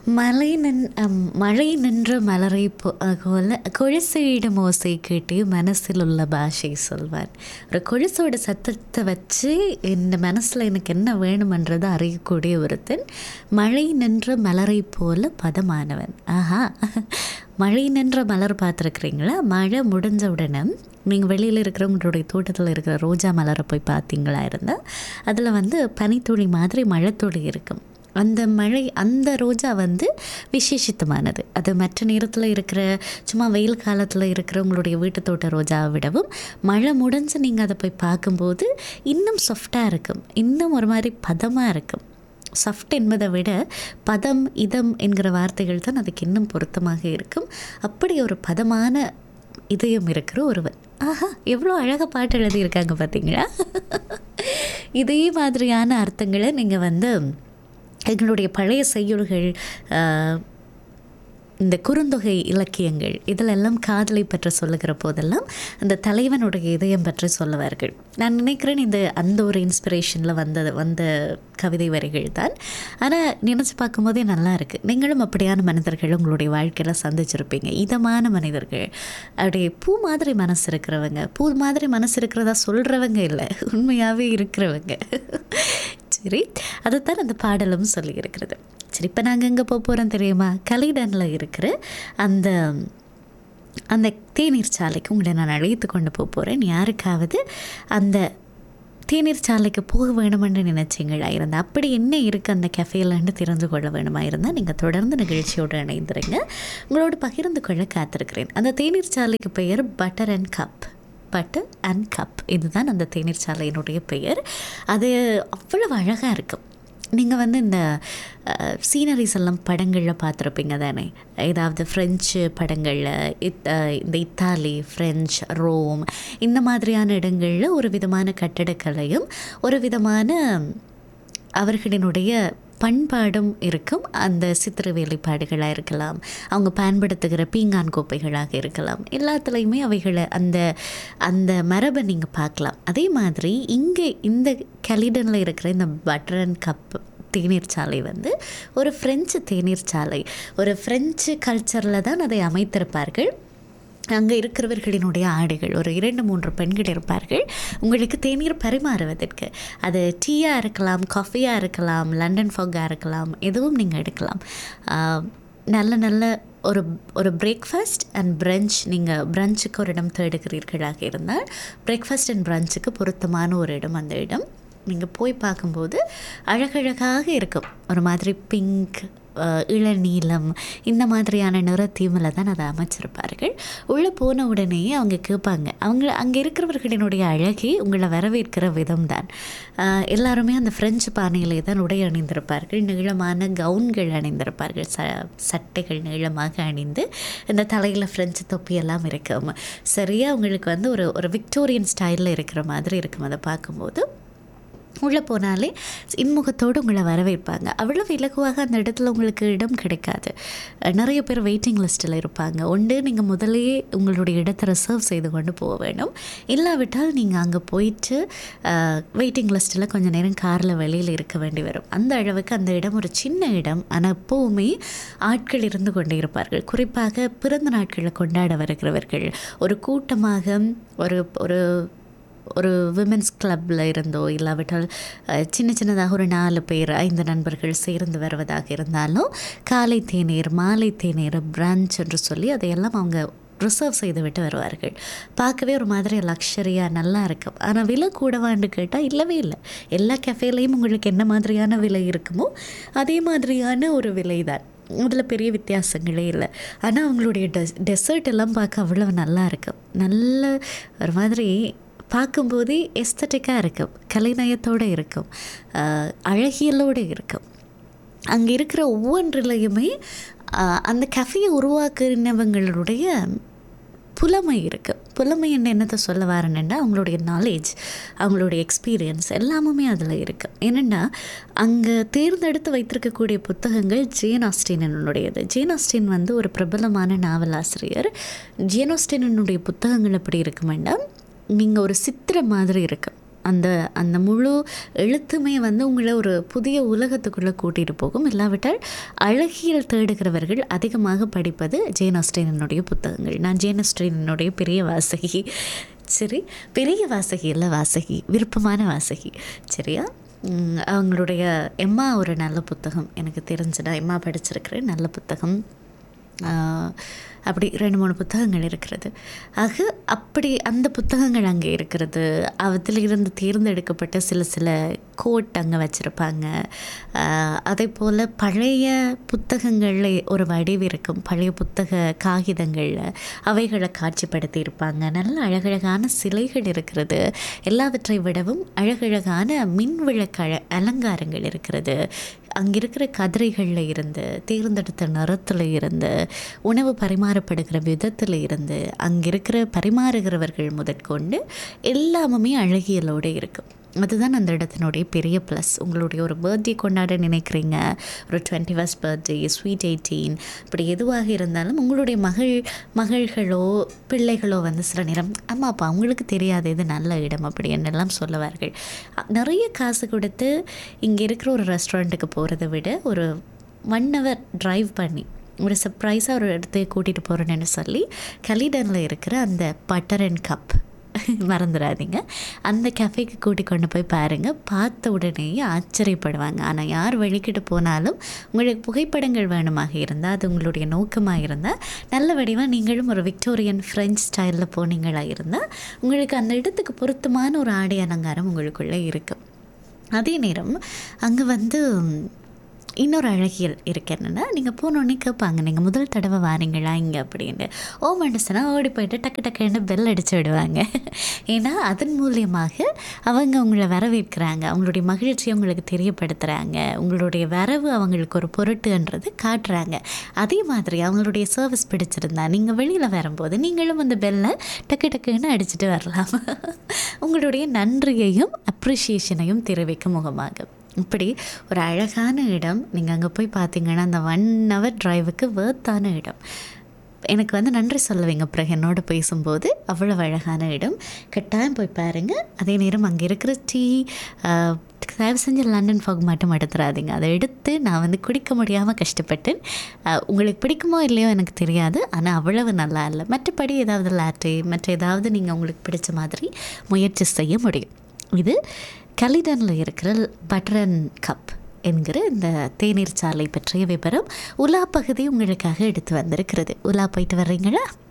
மலை நின் அம், மழை நின்ற மலரை போ போல கொழுசையிடும் ஓசை கேட்டு மனசில் உள்ள பாஷை சொல்வார் ஒரு கொழுசோட சத்தத்தை வச்சு இந்த மனசில் எனக்கு என்ன வேணுமன்றதை அறியக்கூடிய ஒருத்தன் மழை நின்ற மலரை போல பதமானவன் ஆஹா மழை நின்ற மலர் பார்த்துருக்குறீங்களா மழை முடிஞ்ச உடனே நீங்கள் வெளியில் இருக்கிற உங்களுடைய தோட்டத்தில் இருக்கிற ரோஜா மலரை போய் பார்த்தீங்களா இருந்தால் அதில் வந்து பனித்துளி மாதிரி மழைத்துளி இருக்கும் அந்த மழை அந்த ரோஜா வந்து விசேஷித்தமானது அது மற்ற நேரத்தில் இருக்கிற சும்மா வெயில் காலத்தில் இருக்கிற உங்களுடைய வீட்டு தோட்ட ரோஜாவை விடவும் மழை முடிஞ்சு நீங்கள் அதை போய் பார்க்கும்போது இன்னும் சாஃப்டாக இருக்கும் இன்னும் ஒரு மாதிரி பதமாக இருக்கும் சாஃப்ட் என்பதை விட பதம் இதம் என்கிற வார்த்தைகள் தான் அதுக்கு இன்னும் பொருத்தமாக இருக்கும் அப்படி ஒரு பதமான இதயம் இருக்கிற ஒருவன் ஆஹா எவ்வளோ அழகாக பாட்டு எழுதியிருக்காங்க பார்த்தீங்களா இதே மாதிரியான அர்த்தங்களை நீங்கள் வந்து எங்களுடைய பழைய செய்யுள்கள் ஆஹ், இந்த குறுந்தொகை இலக்கியங்கள் இதிலெல்லாம் காதலை பற்றி சொல்லுகிற போதெல்லாம் அந்த தலைவனுடைய இதயம் பற்றி சொல்லுவார்கள் நான் நினைக்கிறேன் இந்த அந்த ஒரு இன்ஸ்பிரேஷனில் வந்த வந்த கவிதை வரிகள் தான் ஆனால் நினச்சி பார்க்கும்போதே நல்லா இருக்குது நீங்களும் அப்படியான மனிதர்கள் உங்களுடைய வாழ்க்கையில் சந்திச்சிருப்பீங்க இதமான மனிதர்கள் அப்படியே பூ மாதிரி மனசு இருக்கிறவங்க பூ மாதிரி மனசு இருக்கிறதா சொல்கிறவங்க இல்லை உண்மையாகவே இருக்கிறவங்க சரி அதைத்தான் அந்த பாடலும் சொல்லியிருக்கிறது சரி இப்போ நாங்கள் எங்கே போக போகிறோம் தெரியுமா கலைடனில் இருக்கிற அந்த அந்த தேநீர் சாலைக்கு உங்களை நான் அழைத்து கொண்டு போக போகிறேன் யாருக்காவது அந்த தேநீர் சாலைக்கு போக வேணுமென்று நினைச்சீங்களா இருந்தால் அப்படி என்ன இருக்குது அந்த கஃபேலன்னு தெரிந்து கொள்ள வேணுமா இருந்தால் நீங்கள் தொடர்ந்து நிகழ்ச்சியோடு இணைந்துருங்க உங்களோடு பகிர்ந்து கொள்ள காத்திருக்கிறேன் அந்த தேநீர் சாலைக்கு பெயர் butter and cup butter and cup இதுதான் அந்த தேநீர் சாலையினுடைய பெயர் அது அவ்வளவு அழகாக இருக்கும் நீங்கள் வந்து இந்த சீனரிஸ் எல்லாம் படங்களில் பார்த்துருப்பீங்க தானே ஏதாவது ஃப்ரெஞ்சு படங்களில் இத் அஹ், இந்த இத்தாலி ஃப்ரெஞ்ச் ரோம் இந்த மாதிரியான இடங்களில் ஒரு விதமான கட்டடக்கலையும் ஒரு விதமான அவர்களினுடைய பண்பாடும் இருக்கும் அந்த சித்திர வேலைப்பாடுகளாக இருக்கலாம் அவங்க பயன்படுத்துகிற பீங்கான் கோப்பைகளாக இருக்கலாம் எல்லாத்துலேயுமே அவைகளை அந்த அந்த மரபை நீங்கள் பார்க்கலாம் அதே மாதிரி இங்கே இந்த கலிடனில் இருக்கிற இந்த பட்டர் அண்ட் கப் தேநீர் சாலை வந்து ஒரு ஃப்ரெஞ்சு தேநீர் சாலை ஒரு ஃப்ரெஞ்சு கல்ச்சரில் தான் அதை அமைத்திருப்பார்கள் அங்கே இருக்கிறவர்களினுடைய ஆடைகள் ஒரு இரண்டு மூன்று பெண்கள் இருப்பார்கள் உங்களுக்கு தேநீர் பரிமாறுவதற்கு அது டீயாக இருக்கலாம் காஃபியாக இருக்கலாம் லண்டன் ஃபாகாக இருக்கலாம் எதுவும் நீங்கள் எடுக்கலாம் ஆஹ், நல்ல நல்ல ஒரு ஒரு பிரேக்ஃபாஸ்ட் அண்ட் பிரஞ்ச் நீங்கள் பிரஞ்சுக்கு ஒரு இடம் தேடுகிறீர்களாக இருந்தால் பிரேக்ஃபாஸ்ட் அண்ட் பிரஞ்சுக்கு பொருத்தமான ஒரு இடம் அந்த இடம் நீங்கள் போய் பார்க்கும்போது அழகழகாக இருக்கும் ஒரு மாதிரி பிங்க் இளநீலம் இந்த மாதிரியான நிற தீமில் தான் அதை அமைச்சிருப்பார்கள் உள்ளே போன உடனே அவங்க கேட்பாங்க அவங்க அங்கே இருக்கிறவர்களினுடைய அழகே உங்களை வரவேற்கிற விதம் தான் எல்லாருமே அந்த ஃப்ரெஞ்சு பானையிலே தான் உடை அணிந்திருப்பார்கள் நீளமான கவுன்கள் அணிந்திருப்பார்கள் ச சட்டைகள் நீளமாக அணிந்து இந்த தலையில் ஃப்ரெஞ்சு தொப்பியெல்லாம் இருக்கும் சரியாக அவங்களுக்கு வந்து ஒரு ஒரு விக்டோரியன் ஸ்டைலில் இருக்கிற மாதிரி இருக்கும் அதை பார்க்கும்போது உள்ளே போனாலே இன்முகத்தோடு உங்களை வரவேற்பாங்க அவ்வளவு இலகுவாக அந்த இடத்துல உங்களுக்கு இடம் கிடைக்காது அஹ் நிறைய பேர் வெயிட்டிங் லிஸ்ட்டில் இருப்பாங்க ஒன்று நீங்கள் முதலையே உங்களுடைய இடத்தை ரிசர்வ் செய்து கொண்டு போக வேணும் இல்லாவிட்டால் நீங்கள் அங்கே போயிட்டு வெயிட்டிங் லிஸ்ட்டில் கொஞ்சம் நேரம் காரில் வெளியில் இருக்க வேண்டி வரும் அந்த அளவுக்கு அந்த இடம் ஒரு சின்ன இடம் ஆனால் எப்போவுமே ஆட்கள் இருந்து கொண்டே இருப்பார்கள் குறிப்பாக பிறந்த நாட்களை கொண்டாட வருகிறவர்கள் ஒரு கூட்டமாக ஒரு ஒரு ஒரு விமென்ஸ் கிளப்பில் இருந்தோ இல்லாவிட்டால் அஹ், சின்ன சின்னதாக ஒரு நாலு பேர் ஐந்து நண்பர்கள் சேர்ந்து வருவதாக இருந்தாலும் காலை தேநீர் மாலை தேநீர் பிரஞ்ச் என்று சொல்லி அதையெல்லாம் அவங்க ரிசர்வ் செய்து விட்டு வருவார்கள் பார்க்கவே ஒரு மாதிரி லக்ஸரியாக நல்லா இருக்கும் ஆனால் விலை கூடவான்னு கேட்டால் இல்லவே இல்லை எல்லா கஃபேலையும் உங்களுக்கு என்ன மாதிரியான விலை இருக்குமோ அதே மாதிரியான ஒரு விலை தான் அதில் பெரிய வித்தியாசங்களே இல்லை ஆனால் அவங்களுடைய டெஸ் டெசர்ட் எல்லாம் பார்க்க அவ்வளவு நல்லா இருக்கும் நல்ல ஒரு மாதிரி பார்க்கும்போதே எஸ்தட்டிக்காக இருக்கும் கலைநயத்தோடு இருக்கும் ஆஹ் அழகியலோடு இருக்கும் அங்கே இருக்கிற ஒவ்வொன்றிலையுமே ஆஹ் அந்த கஃபையை உருவாக்குனவங்களுடைய புலமை இருக்குது புலமை என்ன என்னத்தை சொல்ல வரேன்னா அவங்களுடைய நாலேஜ் அவங்களுடைய எக்ஸ்பீரியன்ஸ் எல்லாமுமே அதில் இருக்குது என்னென்னா அங்கே தேர்ந்தெடுத்து வைத்திருக்கக்கூடிய புத்தகங்கள் ஜேன் ஆஸ்டினுடையது ஜேன் ஆஸ்டின் வந்து ஒரு பிரபலமான நாவலாசிரியர் ஜேன் ஆஸ்டினுடைய புத்தகங்கள் எப்படி இருக்குமெண்டா நீங்கள் ஒரு சித்திரம் மாதிரி இருக்கு அந்த அந்த முழு எழுத்துமே வந்து உங்களை ஒரு புதிய உலகத்துக்குள்ளே கூட்டிகிட்டு போகும் இல்லாவிட்டால் அழகியல் தேடுகிறவர்கள் அதிகமாக படிப்பது ஜேன் ஆஸ்டினுடைய புத்தகங்கள் நான் ஜேன் ஆஸ்டினுடைய பெரிய வாசகி சரி பெரிய வாசகி இல்லை வாசகி விருப்பமான வாசகி சரியா உம், அவங்களுடைய எம்மா ஒரு நல்ல புத்தகம் எனக்கு தெரிஞ்சுடா எம்மா படிச்சிருக்கிறேன் நல்ல புத்தகம் ஆஹ், அப்படி ரெண்டு மூணு புத்தகங்கள் இருக்கிறது ஆக அப்படி அந்த புத்தகங்கள் அங்கே இருக்கிறது அதில் இருந்து தேர்ந்தெடுக்கப்பட்ட சில சில கோட் அங்கே வச்சுருப்பாங்க அதே போல் பழைய புத்தகங்களில் ஒரு வடிவு இருக்கும் பழைய புத்தக காகிதங்களில் அவைகளை காட்சிப்படுத்தி இருப்பாங்க நல்ல அழகழகான சிலைகள் இருக்கிறது எல்லாவற்றை விடவும் அழகழகான மின் விளக்கு அழ அலங்காரங்கள் இருக்கிறது அங்கே இருக்கிற கதிரைகளில் இருந்து தேர்ந்தெடுத்த நிறத்தில் இருந்து உணவு பரிமாறப்படுகிற விதத்தில் இருந்து அங்கே இருக்கிற பரிமாறுகிறவர்கள் முதற்கொண்டு எல்லாமுமே அழகியலோடு இருக்கும் அதுதான் அந்த இடத்தினுடைய பெரிய ப்ளஸ் உங்களுடைய ஒரு பர்த்டே கொண்டாட நினைக்கிறீங்க ஒரு twenty first birthday sweet eighteen இப்படி எதுவாக இருந்தாலும் உங்களுடைய மகள் மகள்களோ பிள்ளைகளோ வந்து சில நேரம் ஆமாம் அப்பா அவங்களுக்கு தெரியாது இது நல்ல இடம் அப்படி என்னெல்லாம் சொல்லுவார்கள் அ- நிறைய காசு கொடுத்து இங்கே இருக்கிற ஒரு ரெஸ்டாரண்ட்டுக்கு போகிறத விட ஒரு ஒன் ஹவர் டிரைவ் பண்ணி ஒரு சர்ப்ரைஸாக ஒரு இடத்துக்கு கூட்டிகிட்டு போகிறேன்னு சொல்லி கலிடனில் இருக்கிற அந்த பட்டர் அண்ட் கப் மறந்துடாதீங்க அந்த கஃபேக்கு கூட்டி கொண்டு போய் பாருங்கள் பார்த்த உடனேயே ஆச்சரியப்படுவாங்க ஆனால் யார் வழிக்கிட்டு போனாலும் உங்களுக்கு புகைப்படங்கள் வேணுமாக இருந்தால் அது உங்களுடைய நோக்கமாக இருந்தால் நல்ல வடிவாக நீங்களும் ஒரு விக்டோரியன் ஃப்ரெஞ்ச் ஸ்டைலில் போனீங்களா இருந்தால் உங்களுக்கு அந்த இடத்துக்கு பொருத்தமான ஒரு ஆடை அலங்காரம் உங்களுக்குள்ளே இருக்குது அதே நேரம் அங்கே வந்து இன்னொரு அழகியல் இருக்கு என்னென்னா நீங்கள் போனோடனே கேட்பாங்க நீங்கள் முதல் தடவை வாரீங்களா இங்கே அப்படின்னு ஓ மனுஷனா ஓடி போயிட்டு டக்கு டக்குன்னு பெல் அடிச்சு விடுவாங்க ஏன்னா அதன் மூலியமாக அவங்க உங்களை வரவேற்கிறாங்க அவங்களுடைய மகிழ்ச்சியை உங்களுக்கு தெரியப்படுத்துகிறாங்க உங்களுடைய வரவு அவங்களுக்கு ஒரு பொருட்டுன்றது காட்டுறாங்க அதே மாதிரி அவங்களுடைய சர்வீஸ் பிடிச்சிருந்தா நீங்கள் வெளியில் வரும்போது நீங்களும் அந்த பெல்லை டக்கு டக்குன்னு அடிச்சுட்டு வரலாம் உங்களுடைய நன்றியையும் அப்ரிஷியேஷனையும் தெரிவிக்கும் முகமாக இப்படி ஒரு அழகான இடம் நீங்கள் அங்கே போய் பார்த்தீங்கன்னா அந்த ஒன் ஹவர் டிரைவுக்கு வேர்த்தான இடம் எனக்கு வந்து நன்றி சொல்லுவீங்க பிறகு என்னோட பேசும்போது அவ்வளவு அழகான இடம் கட்டாயம் போய் பாருங்கள் அதே நேரம் அங்கே இருக்கிற டீ ஆஹ், தயவு செஞ்சு லண்டன் ஃபாக் மட்டும் எடுத்துடாதீங்க அதை எடுத்து நான் வந்து குடிக்க முடியாமல் கஷ்டப்பட்டேன் ஆஹ், உங்களுக்கு பிடிக்குமோ இல்லையோ எனக்கு தெரியாது ஆனால் அவ்வளவு நல்லா இல்லை மற்றபடி ஏதாவது லாட்டே மற்ற ஏதாவது நீங்கள் உங்களுக்கு பிடிச்ச மாதிரி முயற்சி செய்ய முடியும் இது கலிடனில் இருக்கிற பட்ரன் கப் என்கிற இந்த தேநீர் சாலை பற்றிய விவரம் உலா பகுதி உங்களுக்காக எடுத்து வந்திருக்கிறது உலா போயிட்டு வர்றீங்களா